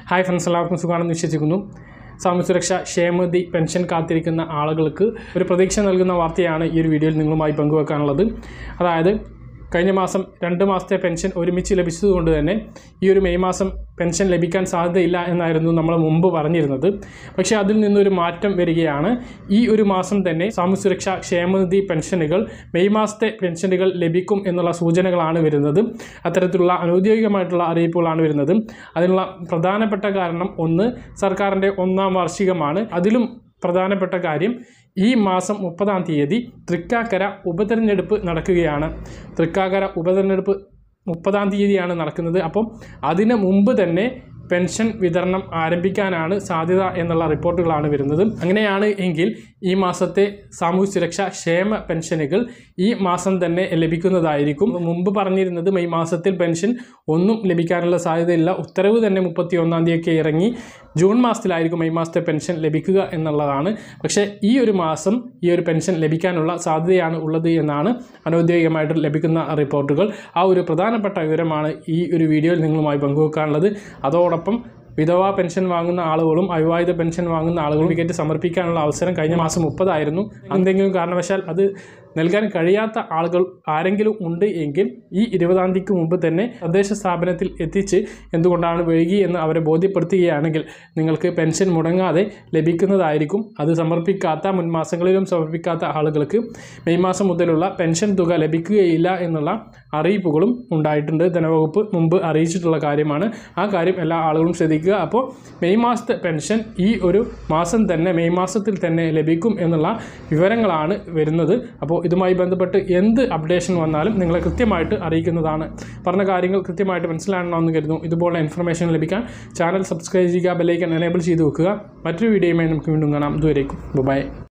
hi friends എല്ലാവർക്കും സുഖമാണെന്ന് വിശ്വസിക്കുന്നു സാമൂഹ്യ സുരക്ഷ ക്ഷേമനിധി പെൻഷൻ കാത്തിരിക്കുന്ന ആളുകൾക്ക് ഒരു പ്രതീക്ഷ നൽകുന്ന വാർത്തയാണ് ഈ ഒരു വീഡിയോയിൽ നിങ്ങളുമായി പങ്കുവെക്കാനുള്ളത് അതായത് കഴിഞ്ഞ മാസം രണ്ട് മാസത്തെ പെൻഷൻ ഒരുമിച്ച് ലഭിച്ചതുകൊണ്ട് തന്നെ ഈ ഒരു മെയ് മാസം പെൻഷൻ ലഭിക്കാൻ സാധ്യതയില്ല എന്നായിരുന്നു നമ്മൾ മുമ്പ് പറഞ്ഞിരുന്നത് പക്ഷേ അതിൽ നിന്നൊരു മാറ്റം വരികയാണ് ഈ ഒരു മാസം തന്നെ സാമൂഹ്യ സുരക്ഷാ ക്ഷേമനിധി പെൻഷനുകൾ മെയ് മാസത്തെ പെൻഷനുകൾ ലഭിക്കും എന്നുള്ള സൂചനകളാണ് വരുന്നത് അത്തരത്തിലുള്ള അനൗദ്യോഗികമായിട്ടുള്ള അറിയിപ്പുകളാണ് വരുന്നത് അതിനുള്ള പ്രധാനപ്പെട്ട കാരണം ഒന്ന് സർക്കാരിൻ്റെ ഒന്നാം വാർഷികമാണ് അതിലും പ്രധാനപ്പെട്ട കാര്യം ഈ മാസം മുപ്പതാം തീയതി തൃക്കാക്കര ഉപതെരഞ്ഞെടുപ്പ് നടക്കുകയാണ് തൃക്കാക്കര ഉപതെരഞ്ഞെടുപ്പ് മുപ്പതാം തീയതിയാണ് നടക്കുന്നത് അപ്പം അതിന് മുമ്പ് തന്നെ പെൻഷൻ വിതരണം ആരംഭിക്കാനാണ് സാധ്യത എന്നുള്ള റിപ്പോർട്ടുകളാണ് വരുന്നത് അങ്ങനെയാണ് എങ്കിൽ ഈ മാസത്തെ സാമൂഹ്യ സുരക്ഷാ ക്ഷേമ പെൻഷനുകൾ ഈ മാസം തന്നെ ലഭിക്കുന്നതായിരിക്കും മുമ്പ് പറഞ്ഞിരുന്നത് മെയ് മാസത്തിൽ പെൻഷൻ ഒന്നും ലഭിക്കാനുള്ള സാധ്യതയില്ല ഉത്തരവ് തന്നെ മുപ്പത്തി ഒന്നാം തീയതിയൊക്കെ ഇറങ്ങി ജൂൺ മാസത്തിലായിരിക്കും മെയ് മാസത്തെ പെൻഷൻ ലഭിക്കുക എന്നുള്ളതാണ് പക്ഷേ ഈ ഒരു മാസം ഈ ഒരു പെൻഷൻ ലഭിക്കാനുള്ള സാധ്യതയാണ് ഉള്ളത് എന്നാണ് അനൗദ്യോഗികമായിട്ട് ലഭിക്കുന്ന റിപ്പോർട്ടുകൾ ആ ഒരു പ്രധാനപ്പെട്ട വിവരമാണ് ഈ ഒരു വീഡിയോയിൽ നിങ്ങളുമായി പങ്കുവെക്കാനുള്ളത് അതോടൊപ്പം വിധവാ പെൻഷൻ വാങ്ങുന്ന ആളുകളും അവിവാഹിത പെൻഷൻ വാങ്ങുന്ന ആളുകളും ടിക്കറ്റ് സമർപ്പിക്കാനുള്ള അവസരം കഴിഞ്ഞ മാസം മുപ്പതായിരുന്നു എന്തെങ്കിലും കാരണവശാൽ അത് നൽകാൻ കഴിയാത്ത ആളുകൾ ആരെങ്കിലും ഉണ്ട് എങ്കിൽ ഈ ഇരുപതാം തീയതിക്ക് മുമ്പ് തന്നെ തദ്ദേശ സ്ഥാപനത്തിൽ എത്തിച്ച് എന്തുകൊണ്ടാണ് വൈകി എന്ന് അവരെ ബോധ്യപ്പെടുത്തുകയാണെങ്കിൽ നിങ്ങൾക്ക് പെൻഷൻ മുടങ്ങാതെ ലഭിക്കുന്നതായിരിക്കും അത് സമർപ്പിക്കാത്ത മുൻ മാസങ്ങളിലും സമർപ്പിക്കാത്ത ആളുകൾക്ക് മെയ് മാസം മുതലുള്ള പെൻഷൻ തുക ലഭിക്കുകയില്ല എന്നുള്ള അറിയിപ്പുകളും ഉണ്ടായിട്ടുണ്ട് ധനവകുപ്പ് മുമ്പ് അറിയിച്ചിട്ടുള്ള കാര്യമാണ് ആ കാര്യം എല്ലാ ആളുകളും ശ്രദ്ധിക്കുക അപ്പോൾ മെയ് മാസത്തെ പെൻഷൻ ഈ ഒരു മാസം തന്നെ മെയ് മാസത്തിൽ തന്നെ ലഭിക്കും എന്നുള്ള വിവരങ്ങളാണ് വരുന്നത് അപ്പോൾ ഇതുമായി ബന്ധപ്പെട്ട് എന്ത് അപ്ഡേഷൻ വന്നാലും നിങ്ങളെ കൃത്യമായിട്ട് അറിയിക്കുന്നതാണ് പറഞ്ഞ കാര്യങ്ങൾ കൃത്യമായിട്ട് മനസ്സിലാണെന്ന് കരുതുന്നു ഇതുപോലെ ഇൻഫർമേഷൻ ലഭിക്കാൻ ചാനൽ സബ്സ്ക്രൈബ് ചെയ്യുക ബെല്ലൈക്കൻ എനേബിൾ ചെയ്ത് വെക്കുക മറ്റൊരു വീഡിയോയുമായി നമുക്ക് വീണ്ടും കാണാം ഇതുവരേക്കും ബൈ